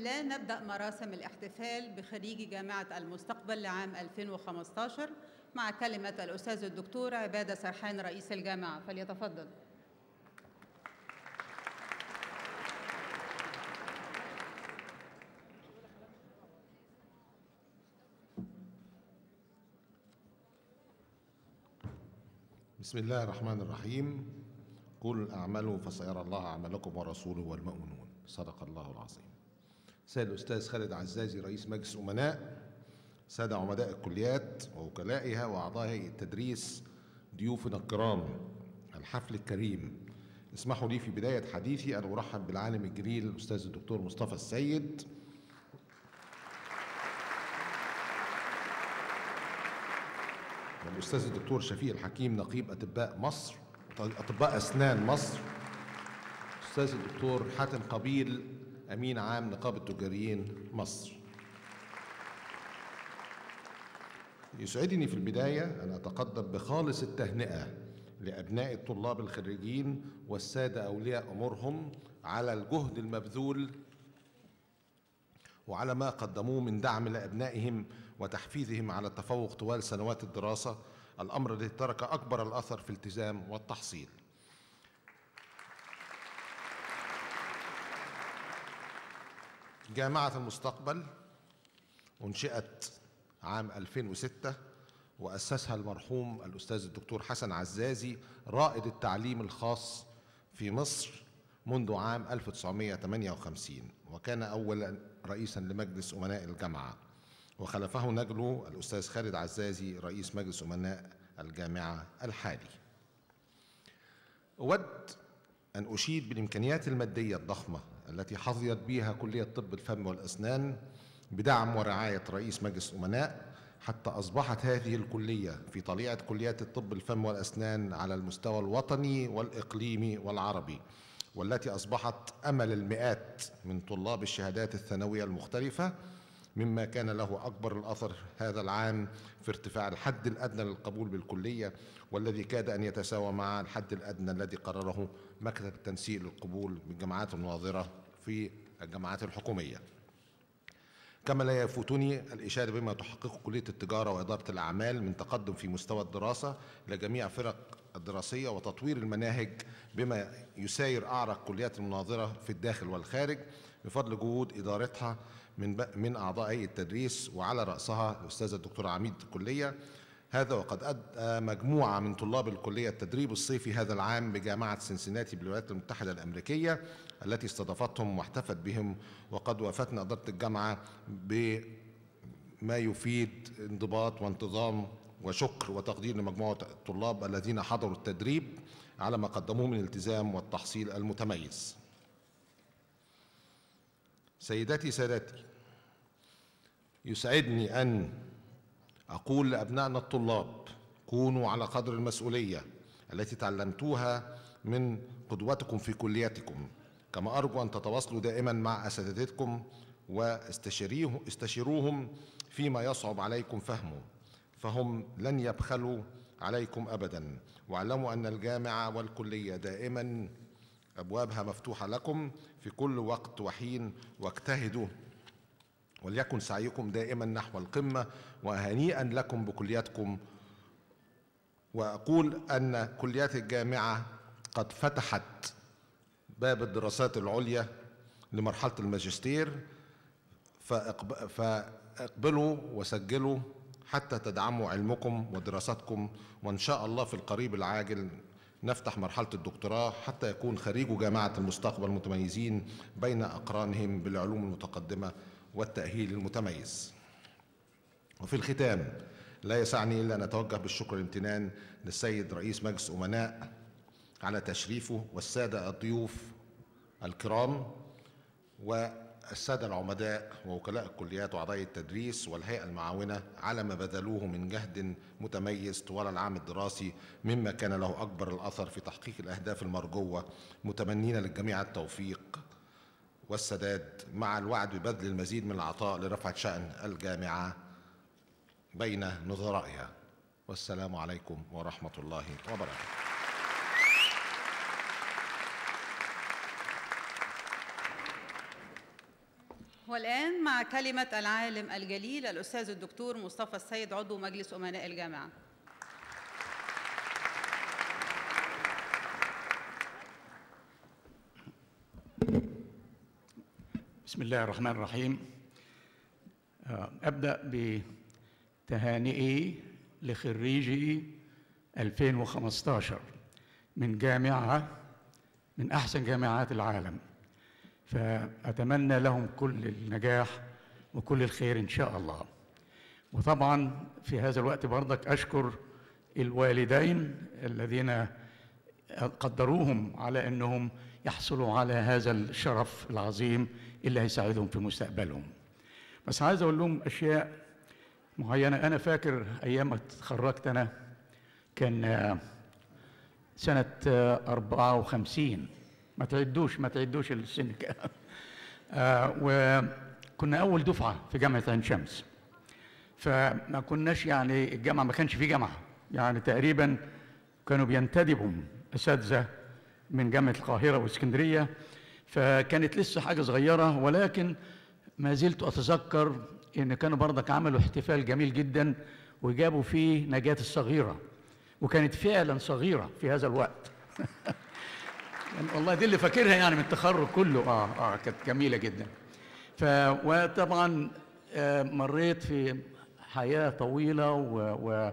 الله نبدأ مراسم الاحتفال بخريجي جامعة المستقبل لعام 2015 مع كلمة الأستاذ الدكتور عبادة سرحان رئيس الجامعة فليتفضل بسم الله الرحمن الرحيم قل اعملوا فسيرى الله اعمالكم ورسوله والمؤمنون صدق الله العظيم سيد الاستاذ خالد عزازي رئيس مجلس امناء ساده عمداء الكليات ووكلائها واعضاء هيئه التدريس ضيوفنا الكرام الحفل الكريم اسمحوا لي في بدايه حديثي ان ارحب بالعالم الجليل الاستاذ الدكتور مصطفى السيد والأستاذ الدكتور شفيق الحكيم نقيب أطباء مصر أطباء أسنان مصر أستاذ الدكتور حاتم قبيل أمين عام نقابة تجاريين مصر يسعدني في البداية أن أتقدم بخالص التهنئة لأبناء الطلاب الخريجين والسادة أولياء أمورهم على الجهد المبذول وعلى ما قدموه من دعم لابنائهم وتحفيزهم على التفوق طوال سنوات الدراسه الامر الذي ترك اكبر الاثر في الالتزام والتحصيل. جامعه المستقبل انشئت عام 2006 واسسها المرحوم الاستاذ الدكتور حسن عزازي رائد التعليم الخاص في مصر منذ عام 1958 وكان أولا رئيسا لمجلس أمناء الجامعة وخلفه نجله الأستاذ خالد عزازي رئيس مجلس أمناء الجامعة الحالي أود أن أشيد بالإمكانيات المادية الضخمة التي حظيت بها كلية طب الفم والأسنان بدعم ورعاية رئيس مجلس أمناء حتى أصبحت هذه الكلية في طليعة كليات الطب الفم والأسنان على المستوى الوطني والإقليمي والعربي والتي أصبحت أمل المئات من طلاب الشهادات الثانوية المختلفة مما كان له أكبر الأثر هذا العام في ارتفاع الحد الأدنى للقبول بالكلية والذي كاد أن يتساوى مع الحد الأدنى الذي قرره مكتب التنسيق للقبول بالجامعات الناظرة في الجامعات الحكومية كما لا يفوتني الإشارة بما تحققه كلية التجارة وإدارة الأعمال من تقدم في مستوى الدراسة لجميع فرق الدراسية وتطوير المناهج بما يساير أعرق كليات المناظرة في الداخل والخارج بفضل جهود إدارتها من من أعضاء هيئة التدريس وعلى رأسها الأستاذ الدكتور عميد الكلية هذا وقد أدى مجموعة من طلاب الكلية التدريب الصيفي هذا العام بجامعة سنسناتي بالولايات المتحدة الأمريكية التي استضافتهم واحتفت بهم وقد وافتنا إدارة الجامعة بما يفيد انضباط وانتظام وشكر وتقدير لمجموعة الطلاب الذين حضروا التدريب على ما قدموه من الالتزام والتحصيل المتميز سيداتي سادتي يسعدني أن أقول لأبنائنا الطلاب كونوا على قدر المسؤولية التي تعلمتوها من قدوتكم في كلياتكم كما أرجو أن تتواصلوا دائما مع أساتذتكم واستشيروهم فيما يصعب عليكم فهمه فهم لن يبخلوا عليكم أبدا واعلموا أن الجامعة والكلية دائما أبوابها مفتوحة لكم في كل وقت وحين واجتهدوا وليكن سعيكم دائما نحو القمة وهنيئا لكم بكلياتكم وأقول أن كليات الجامعة قد فتحت باب الدراسات العليا لمرحلة الماجستير فاقبلوا وسجلوا حتى تدعموا علمكم ودراستكم وإن شاء الله في القريب العاجل نفتح مرحلة الدكتوراه حتى يكون خريجو جامعة المستقبل متميزين بين أقرانهم بالعلوم المتقدمة والتأهيل المتميز وفي الختام لا يسعني إلا أن أتوجه بالشكر والامتنان للسيد رئيس مجلس أمناء على تشريفه والسادة الضيوف الكرام والسادة العمداء ووكلاء الكليات وأعضاء التدريس والهيئة المعاونة على ما بذلوه من جهد متميز طوال العام الدراسي مما كان له أكبر الأثر في تحقيق الأهداف المرجوة متمنين للجميع التوفيق والسداد مع الوعد ببذل المزيد من العطاء لرفعة شأن الجامعة بين نظرائها والسلام عليكم ورحمة الله وبركاته والآن مع كلمة العالم الجليل الأستاذ الدكتور مصطفى السيد عضو مجلس أمناء الجامعة بسم الله الرحمن الرحيم آه، أبدأ بتهانئي لخريجي 2015 من جامعة من أحسن جامعات العالم فأتمنى لهم كل النجاح وكل الخير إن شاء الله وطبعا في هذا الوقت برضك أشكر الوالدين الذين قدروهم على أنهم يحصلوا على هذا الشرف العظيم اللي هيساعدهم في مستقبلهم بس عايز أقول لهم أشياء معينة أنا فاكر أيام ما اتخرجت أنا كان آه، سنة آه، 54 ما تعدوش ما تعدوش السن كام آه، وكنا أول دفعة في جامعة عين شمس فما كناش يعني الجامعة ما كانش في جامعة يعني تقريبا كانوا بينتدبوا أساتذة من جامعة القاهرة واسكندرية فكانت لسه حاجة صغيرة ولكن ما زلت أتذكر إن كانوا برضك عملوا احتفال جميل جدا وجابوا فيه نجاة الصغيرة وكانت فعلا صغيرة في هذا الوقت يعني والله دي اللي فاكرها يعني من التخرج كله اه اه كانت جميله جدا ف وطبعا آه مريت في حياه طويله و و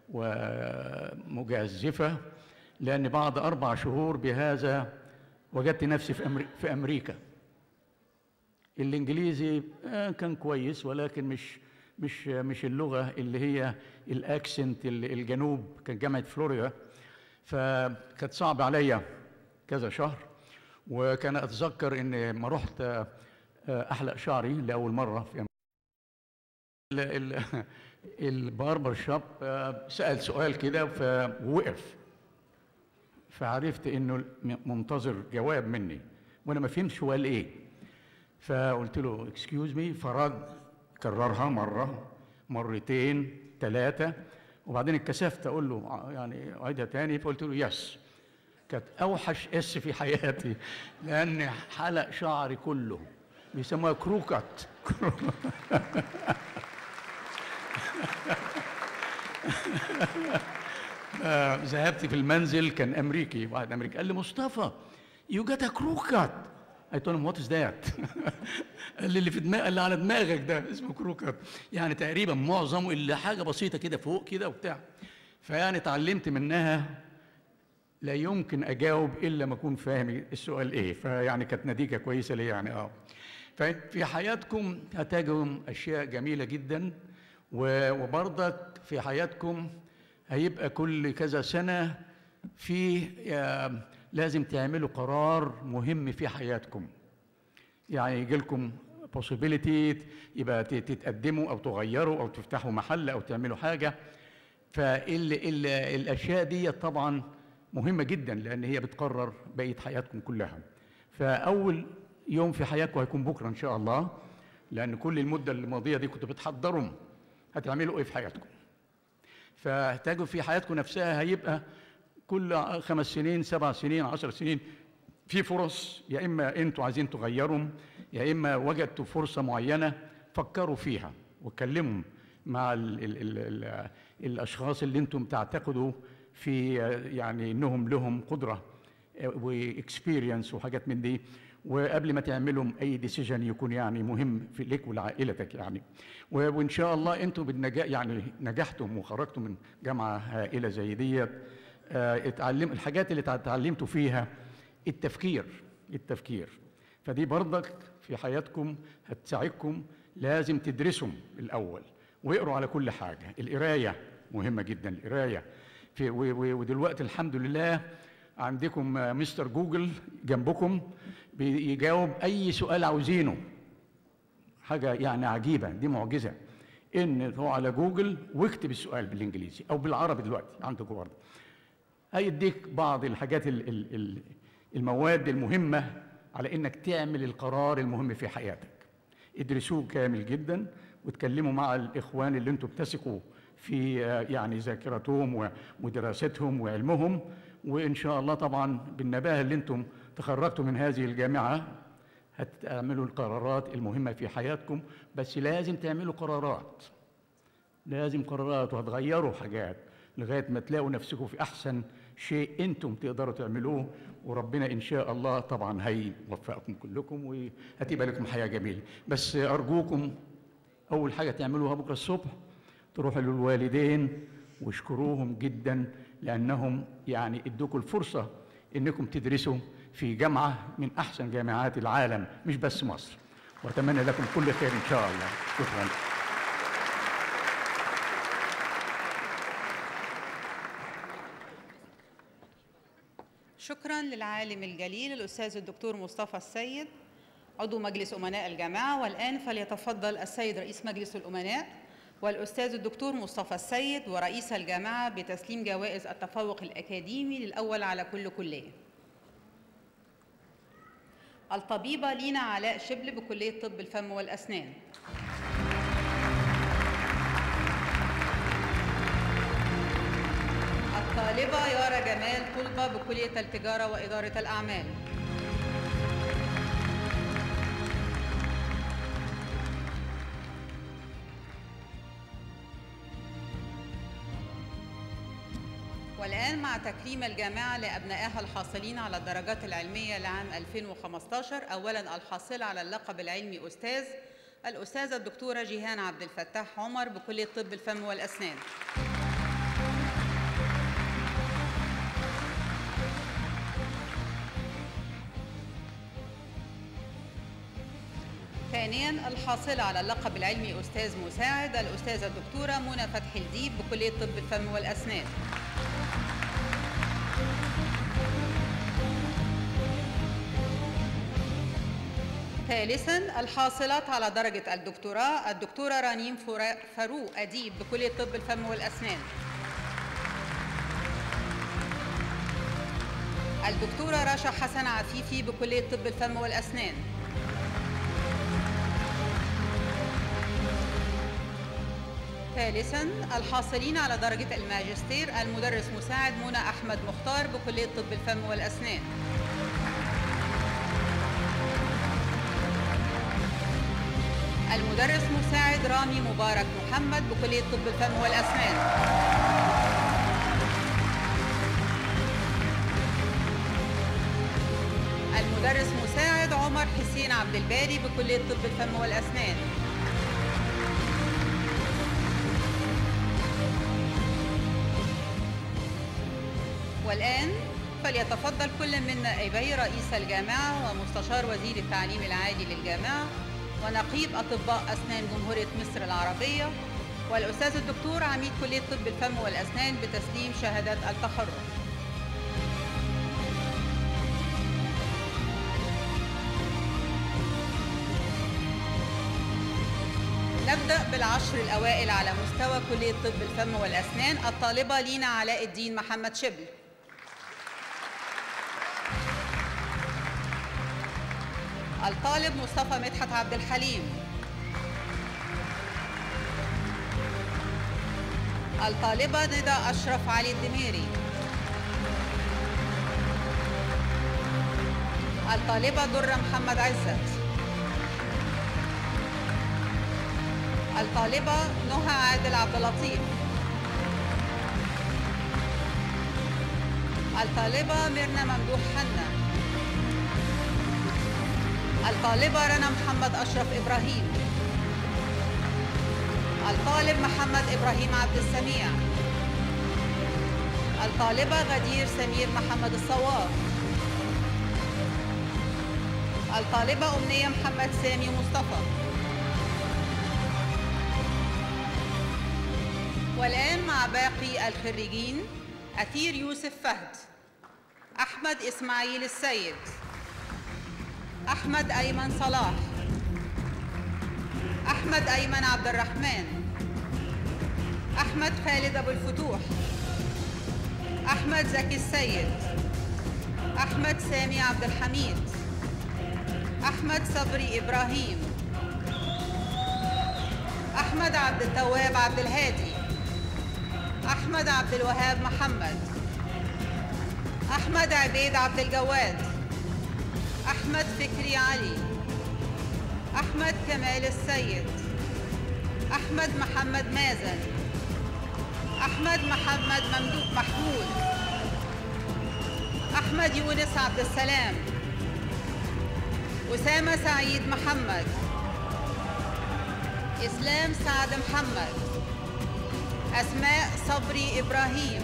ومجازفه لان بعد اربع شهور بهذا وجدت نفسي في أمري في امريكا الانجليزي آه كان كويس ولكن مش مش مش اللغه اللي هي الاكسنت الجنوب كان جامعه فلوريدا فكانت صعب عليا كذا شهر وكان اتذكر ان لما رحت آه، احلق شعري لاول مره في أمريكا ال- ال- الباربر شوب آه، سال سؤال كده فوقف فعرفت انه م- منتظر جواب مني وانا ما فهمتش هو قال ايه فقلت له اكسكيوز مي فرد كررها مره مرتين ثلاثه وبعدين اتكسفت اقول له ع- يعني عيدها تاني فقلت له يس كانت اوحش اس في حياتي لان حلق شعري كله بيسموها كروكت آه، ذهبت في المنزل كان امريكي واحد امريكي قال لي مصطفى يو جات ا كروكت قلت له وات از ذات قال لي اللي في دماغ اللي على دماغك ده اسمه كروكت يعني تقريبا معظمه الا حاجه بسيطه كده فوق كده وبتاع فيعني اتعلمت منها لا يمكن اجاوب الا ما اكون فاهم السؤال ايه فيعني كانت نتيجه كويسه ليا يعني اه ففي حياتكم هتجدوا اشياء جميله جدا و- وبرضك في حياتكم هيبقى كل كذا سنه في آه، لازم تعملوا قرار مهم في حياتكم يعني يجي لكم possibility يبقى ت- تتقدموا او تغيروا او تفتحوا محل او تعملوا حاجه فالاشياء دي طبعا مهمه جدا لان هي بتقرر بقيه حياتكم كلها فاول يوم في حياتكم هيكون بكره ان شاء الله لان كل المده الماضيه دي كنتوا بتحضروا هتعملوا ايه في حياتكم فهتجوا في حياتكم نفسها هيبقى كل خمس سنين سبع سنين عشر سنين في فرص يا اما انتوا عايزين تغيروا يا اما وجدتوا فرصه معينه فكروا فيها واتكلموا مع ال ال ال ال الاشخاص اللي انتم تعتقدوا في يعني انهم لهم قدره واكسبيرينس وحاجات من دي وقبل ما تعملوا اي ديسيجن يكون يعني مهم في لك ولعائلتك يعني و- وان شاء الله انتم بالنجاح يعني نجحتم وخرجتم من جامعه هائله زي ديت آه، اتعلم الحاجات اللي اتعلمتوا فيها التفكير التفكير فدي برضك في حياتكم هتساعدكم لازم تدرسوا الاول واقروا على كل حاجه القرايه مهمه جدا القرايه في و- و- ودلوقتي الحمد لله عندكم آه، مستر جوجل جنبكم بيجاوب اي سؤال عاوزينه حاجه يعني عجيبه دي معجزه ان هو على جوجل واكتب السؤال بالانجليزي او بالعربي دلوقتي عندكم برضه هيديك بعض الحاجات ال- ال- ال- المواد المهمة على انك تعمل القرار المهم في حياتك ادرسوه كامل جدا وتكلموا مع الاخوان اللي انتم بتثقوا في آه، يعني ذاكرتهم و- ودراستهم وعلمهم وان شاء الله طبعا بالنباهه اللي انتم تخرجتوا من هذه الجامعه هتعملوا القرارات المهمة في حياتكم بس لازم تعملوا قرارات لازم قرارات وهتغيروا حاجات لغاية ما تلاقوا نفسكم في أحسن شيء أنتم تقدروا تعملوه وربنا إن شاء الله طبعا هيوفقكم كلكم وهتبقى لكم حياة جميلة بس أرجوكم أول حاجة تعملوها بكرة الصبح تروحوا للوالدين واشكروهم جدا لأنهم يعني ادوكم الفرصة إنكم تدرسوا في جامعة من أحسن جامعات العالم مش بس مصر وأتمنى لكم كل خير إن شاء الله شكرا شكرا للعالم الجليل الأستاذ الدكتور مصطفى السيد عضو مجلس أمناء الجامعة والآن فليتفضل السيد رئيس مجلس الأمناء والأستاذ الدكتور مصطفى السيد ورئيس الجامعة بتسليم جوائز التفوق الأكاديمي للأول على كل كلية الطبيبة لينا علاء شبل بكلية طب الفم والأسنان الطالبة يارا جمال طلبة بكلية التجارة وإدارة الأعمال والآن مع تكريم الجامعة لأبنائها الحاصلين على الدرجات العلمية لعام 2015 أولاً الحاصلة على اللقب العلمي أستاذ الأستاذة الدكتورة جيهان عبد الفتاح عمر بكلية طب الفم والأسنان ثانيا الحاصلة على اللقب العلمي أستاذ مساعد الأستاذة الدكتورة منى فتحي الديب بكلية طب الفم والأسنان ثالثا الحاصلات على درجة الدكتوراه الدكتورة رنيم فرا- فاروق أديب بكلية طب الفم والأسنان الدكتورة رشا حسن عفيفي بكلية طب الفم والأسنان ثالثا الحاصلين على درجة الماجستير المدرس مساعد منى أحمد مختار بكلية طب الفم والأسنان المدرس مساعد رامي مبارك محمد بكلية طب الفم والأسنان المدرس مساعد عمر حسين عبد الباري بكلية طب الفم والأسنان والآن فليتفضل كل من نائبي رئيس الجامعة ومستشار وزير التعليم العالي للجامعة ونقيب أطباء أسنان جمهورية مصر العربية والأستاذ الدكتور عميد كلية طب الفم والأسنان بتسليم شهادات التخرج نبدأ بالعشر الأوائل على مستوى كلية طب الفم والأسنان الطالبة لينا علاء الدين محمد شبل الطالب مصطفى مدحت عبد الحليم الطالبة ندى أشرف علي الدميري الطالبة درة محمد عزت الطالبة نهى عادل عبد اللطيف الطالبة ميرنا ممدوح حنا الطالبة رنا محمد أشرف إبراهيم الطالب محمد إبراهيم عبد السميع الطالبة غدير سمير محمد الصواف الطالبة أمنية محمد سامي مصطفى والآن مع باقي الخريجين أثير يوسف فهد أحمد إسماعيل السيد أحمد أيمن صلاح أحمد أيمن عبد الرحمن أحمد خالد أبو الفتوح أحمد زكي السيد أحمد سامي عبد الحميد أحمد صبري إبراهيم أحمد عبد التواب عبد الهادي أحمد عبد الوهاب محمد أحمد عبيد عبد الجواد أحمد فكري علي أحمد كمال السيد أحمد محمد مازن أحمد محمد ممدوح محمود أحمد يونس عبد السلام أسامة سعيد محمد إسلام سعد محمد أسماء صبري إبراهيم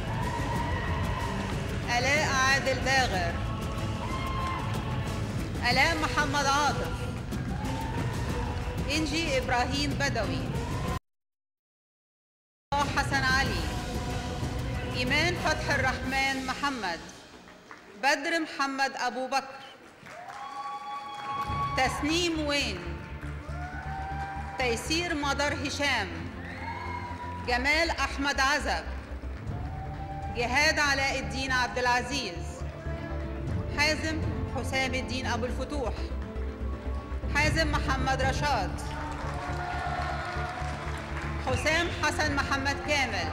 آلاء عادل داغر آلاء محمد عاطف إنجي إبراهيم بدوي حسن علي إيمان فتح الرحمن محمد بدر محمد أبو بكر تسنيم وين تيسير مدر هشام جمال أحمد عزب جهاد علاء الدين عبد العزيز حازم حسام الدين أبو الفتوح حازم محمد رشاد حسام حسن محمد كامل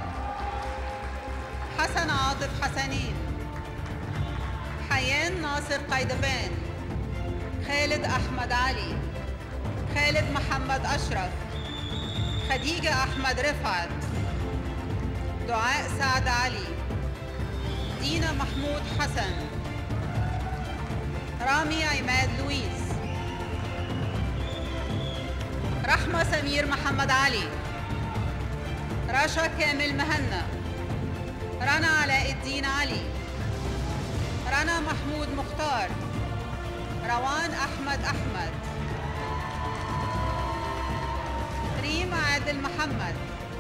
حسن عاطف حسنين حيان ناصر قيدبان خالد أحمد علي خالد محمد أشرف خديجة أحمد رفعت دعاء سعد علي دينا محمود حسن رامي عماد لويس رحمة سمير محمد علي رشا كامل مهنا رنا علاء الدين علي رنا محمود مختار روان أحمد أحمد ريم عادل محمد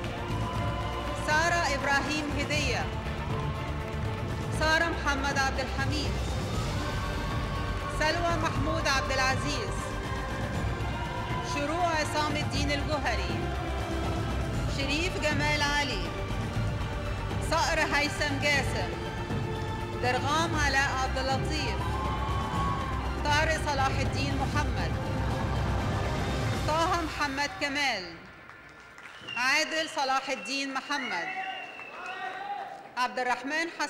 سارة إبراهيم هدية سارة محمد عبد الحميد سلوى محمود عبد العزيز شروع عصام الدين الجوهري شريف جمال علي صقر هيثم جاسم درغام علاء عبد اللطيف طارق صلاح الدين محمد طه محمد كمال عادل صلاح الدين محمد عبد الرحمن حسن